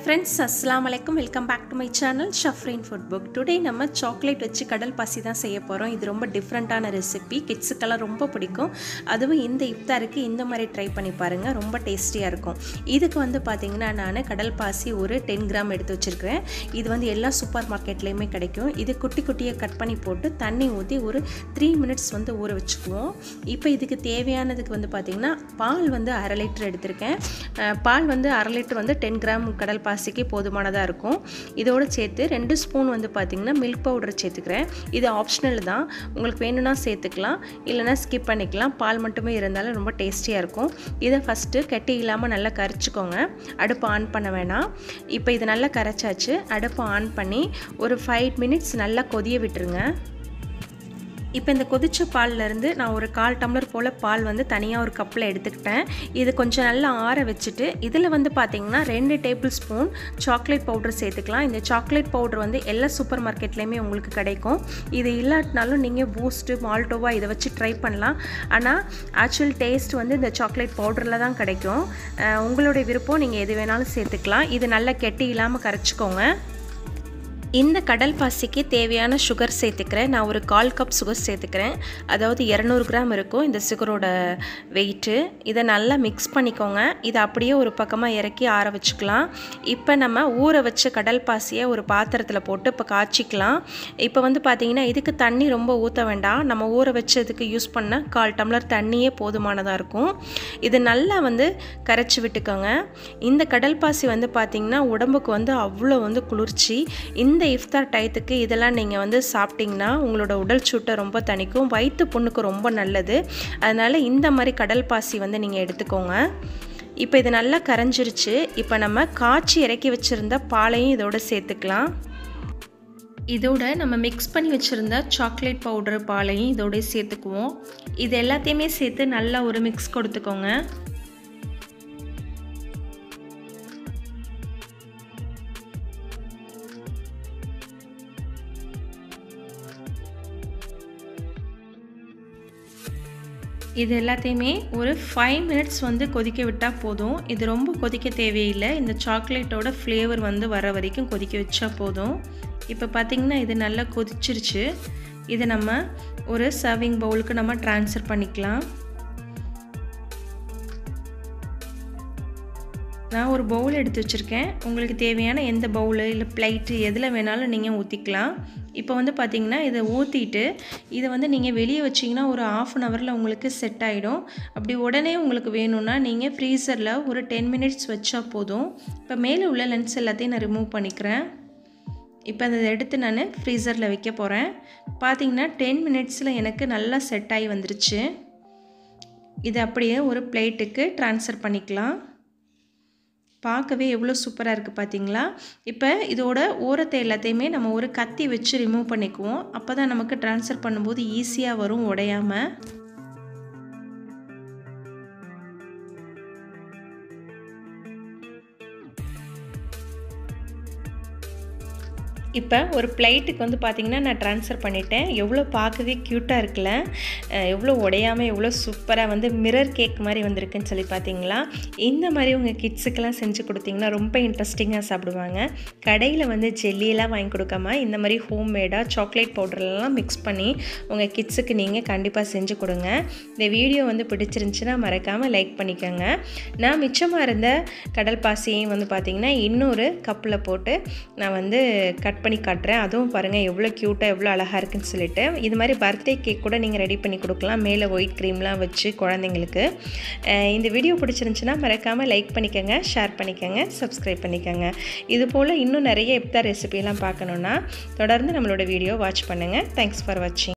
friends அஸ்லாம் வலைக்கும் welcome back to my channel Shafrin food book today நம்ம சாக்லேட் வச்சு கடல் பாசி தான் செய்ய போகிறோம் இது ரொம்ப டிஃப்ரெண்ட்டான ரெசிபி கிட்ஸுக்கெல்லாம் ரொம்ப பிடிக்கும் அதுவும் இந்த இஃப்தாருக்கு இந்த மாதிரி ட்ரை பண்ணி பாருங்கள் ரொம்ப டேஸ்டியாக இருக்கும் இதுக்கு வந்து பார்த்திங்கன்னா நான் கடல் பாசி ஒரு டென் கிராம் எடுத்து வச்சுருக்கிறேன் இது வந்து எல்லா சூப்பர் மார்க்கெட்லேயுமே கிடைக்கும் இது குட்டி குட்டியாக கட் பண்ணி போட்டு தண்ணி ஊற்றி ஒரு த்ரீ மினிட்ஸ் வந்து ஊற வச்சுக்குவோம் இப்போ இதுக்கு தேவையானதுக்கு வந்து பார்த்திங்கன்னா பால் வந்து அரை லிட்டர் எடுத்திருக்கேன் அஹ் பால் வந்து அரை லிட்டர் வந்து டென் கிராம் கடல் பாசிக்கு போதுமானதாக இருக்கும் இதோடு சேர்த்து ரெண்டு ஸ்பூன் வந்து பார்த்திங்கன்னா மில்க் பவுடர் சேர்த்துக்கிறேன் இது ஆப்ஷனல் தான் உங்களுக்கு வேணும்னா சேர்த்துக்கலாம் இல்லைனா ஸ்கிப் பண்ணிக்கலாம் பால் மட்டுமே இருந்தாலும் ரொம்ப டேஸ்டியாக இருக்கும் இதை ஃபஸ்ட்டு கெட்டி இல்லாமல் நல்லா கரைச்சிக்கோங்க அடுப்பு ஆன் பண்ண வேணாம் இப்போ இது நல்லா கரைச்சாச்சு அடுப்பு ஆன் பண்ணி ஒரு ஃபைவ் மினிட்ஸ் நல்லா கொதிய விட்டுருங்க இப்போ இந்த கொதிச்ச பால்லேருந்து நான் ஒரு கால் டம்ளர் போல் பால் வந்து தனியாக ஒரு கப்பில் எடுத்துக்கிட்டேன் இது கொஞ்சம் நல்லா ஆற வச்சுட்டு இதில் வந்து பார்த்திங்கன்னா ரெண்டு டேபிள் ஸ்பூன் சாக்லேட் பவுடர் சேர்த்துக்கலாம் இந்த சாக்லேட் பவுடர் வந்து எல்லா சூப்பர் மார்க்கெட்லேயுமே உங்களுக்கு கிடைக்கும் இது இல்லாட்டினாலும் நீங்கள் பூஸ்ட்டு மால்டோவா இதை வச்சு ட்ரை பண்ணலாம் ஆனால் ஆக்சுவல் டேஸ்ட் வந்து இந்த சாக்லேட் பவுடரில் தான் கிடைக்கும் அஹ் உங்களுடைய விருப்பம் நீங்கள் எது வேணாலும் சேர்த்துக்கலாம் இது நல்லா கெட்டி இல்லாமல் கரைச்சிக்கோங்க இந்த கடல் பாசிக்கு தேவையான சுகர் சேர்த்துக்கிறேன் நான் ஒரு கால் கப் சுகர் சேர்த்துக்கிறேன் அதாவது இரநூறு கிராம் இருக்கும் இந்த சுகரோட வெயிட்டு இதை நல்லா மிக்ஸ் பண்ணிக்கோங்க இதை அப்படியே ஒரு பக்கமாக இறக்கி ஆற வச்சுக்கலாம் இப்போ நம்ம ஊற வச்ச கடல் பாசியை ஒரு பாத்திரத்தில் போட்டு இப்போ காய்ச்சிக்கலாம் இப்போ வந்து பார்த்திங்கன்னா இதுக்கு தண்ணி ரொம்ப ஊற்ற வேண்டாம் நம்ம ஊற வச்சதுக்கு யூஸ் பண்ண கால் டம்ளர் தண்ணியே போதுமானதாக இருக்கும் இது நல்லா வந்து கரைச்சி விட்டுக்கோங்க இந்த கடல் பாசி வந்து பார்த்திங்கன்னா உடம்புக்கு வந்து அவ்வளோ வந்து குளிர்ச்சி இந்த இந்த இஃப்தார் டயத்துக்கு இதெல்லாம் நீங்கள் வந்து சாப்பிட்டிங்கன்னா உங்களோட உடல் சூட்டை ரொம்ப தணிக்கும் வயிற்று புண்ணுக்கு ரொம்ப நல்லது அதனால் இந்த மாதிரி கடல் பாசி வந்து நீங்கள் எடுத்துக்கோங்க இப்போ இது நல்லா கரைஞ்சிருச்சு இப்போ நம்ம காய்ச்சி இறக்கி வச்சுருந்த பாலையும் இதோட சேர்த்துக்கலாம் இதோட நம்ம மிக்ஸ் பண்ணி வச்சுருந்த சாக்லேட் பவுடர் பாலையும் இதோட சேர்த்துக்குவோம் இது எல்லாத்தையுமே சேர்த்து நல்லா ஒரு மிக்ஸ் கொடுத்துக்கோங்க இது எல்லாத்தையுமே ஒரு ஃபைவ் மினிட்ஸ் வந்து கொதிக்க விட்டால் போதும் இது ரொம்ப கொதிக்க தேவையில்லை இந்த சாக்லேட்டோட ஃப்ளேவர் வந்து வர வரைக்கும் கொதிக்க வச்சா போதும் இப்போ பார்த்திங்கன்னா இது நல்லா கொதிச்சிருச்சு இதை நம்ம ஒரு சர்விங் பவுலுக்கு நம்ம ட்ரான்ஸ்ஃபர் பண்ணிக்கலாம் நான் ஒரு பவுல் எடுத்து வச்சுருக்கேன் உங்களுக்கு தேவையான எந்த பவுலு இல்லை பிளைட்டு எதில் வேணாலும் நீங்கள் ஊற்றிக்கலாம் இப்போ வந்து பார்த்திங்கன்னா இதை ஊற்றிட்டு இதை வந்து நீங்கள் வெளியே வச்சிங்கன்னா ஒரு ஆஃப் அன் ஹவரில் உங்களுக்கு செட் ஆகிடும் அப்படி உடனே உங்களுக்கு வேணும்னா நீங்கள் ஃப்ரீசரில் ஒரு டென் மினிட்ஸ் வச்சா போதும் இப்போ மேலே உள்ள லென்ஸ் எல்லாத்தையும் நான் ரிமூவ் பண்ணிக்கிறேன் இப்போ அதை எடுத்து நான் ஃப்ரீசரில் வைக்க போகிறேன் பார்த்தீங்கன்னா டென் மினிட்ஸில் எனக்கு நல்லா செட் ஆகி வந்துருச்சு இதை அப்படியே ஒரு பிளேட்டுக்கு ட்ரான்ஸ்ஃபர் பண்ணிக்கலாம் பார்க்கவே எவ்வளோ சூப்பராக இருக்குது பார்த்தீங்களா இப்போ இதோட ஓரத்தை எல்லாத்தையுமே நம்ம ஒரு கத்தி வச்சு ரிமூவ் பண்ணிக்குவோம் அப்போ தான் நமக்கு ட்ரான்ஸ்ஃபர் பண்ணும்போது ஈஸியாக வரும் உடையாமல் இப்போ ஒரு பிளைட்டுக்கு வந்து பார்த்திங்கன்னா நான் ட்ரான்ஸ்ஃபர் பண்ணிட்டேன் எவ்வளோ பார்க்கவே க்யூட்டாக இருக்குல்ல எவ்வளோ உடையாமல் எவ்வளோ சூப்பராக வந்து மிரர் கேக் மாதிரி வந்திருக்குன்னு சொல்லி பார்த்தீங்களா இந்த மாதிரி உங்கள் கிட்ஸுக்கெல்லாம் செஞ்சு கொடுத்தீங்கன்னா ரொம்ப இன்ட்ரெஸ்டிங்காக சாப்பிடுவாங்க கடையில் வந்து ஜெல்லியெல்லாம் வாங்கி கொடுக்காம இந்த மாதிரி ஹோம் மேடாக சாக்லேட் பவுடர்லாம் மிக்ஸ் பண்ணி உங்கள் கிட்ஸுக்கு நீங்கள் கண்டிப்பாக செஞ்சு கொடுங்க இந்த வீடியோ வந்து பிடிச்சிருந்துச்சுன்னா மறக்காமல் லைக் பண்ணிக்கோங்க நான் மிச்சமாக இருந்த கடல் பாசியையும் வந்து பார்த்திங்கன்னா இன்னொரு கப்பில் போட்டு நான் வந்து கட் பண்ணி காட்டுறேன் அதுவும் பாருங்கள் எவ்வளோ க்யூட்டாக எவ்வளோ அழகாக இருக்குன்னு சொல்லிட்டு இது மாதிரி பர்த்டே கேக் கூட நீங்கள் ரெடி பண்ணி கொடுக்கலாம் மேலே ஒயிட் க்ரீம்லாம் வச்சு குழந்தைங்களுக்கு இந்த வீடியோ பிடிச்சிருந்துச்சுன்னா மறக்காமல் லைக் பண்ணிக்கோங்க ஷேர் பண்ணிக்கோங்க சப்ஸ்கிரைப் பண்ணிக்கோங்க இது போல் இன்னும் நிறைய இப்தார் ரெசிபிலாம் பார்க்கணுன்னா தொடர்ந்து நம்மளோட வீடியோ வாட்ச் பண்ணுங்கள் தேங்க்ஸ் ஃபார் வாட்சிங்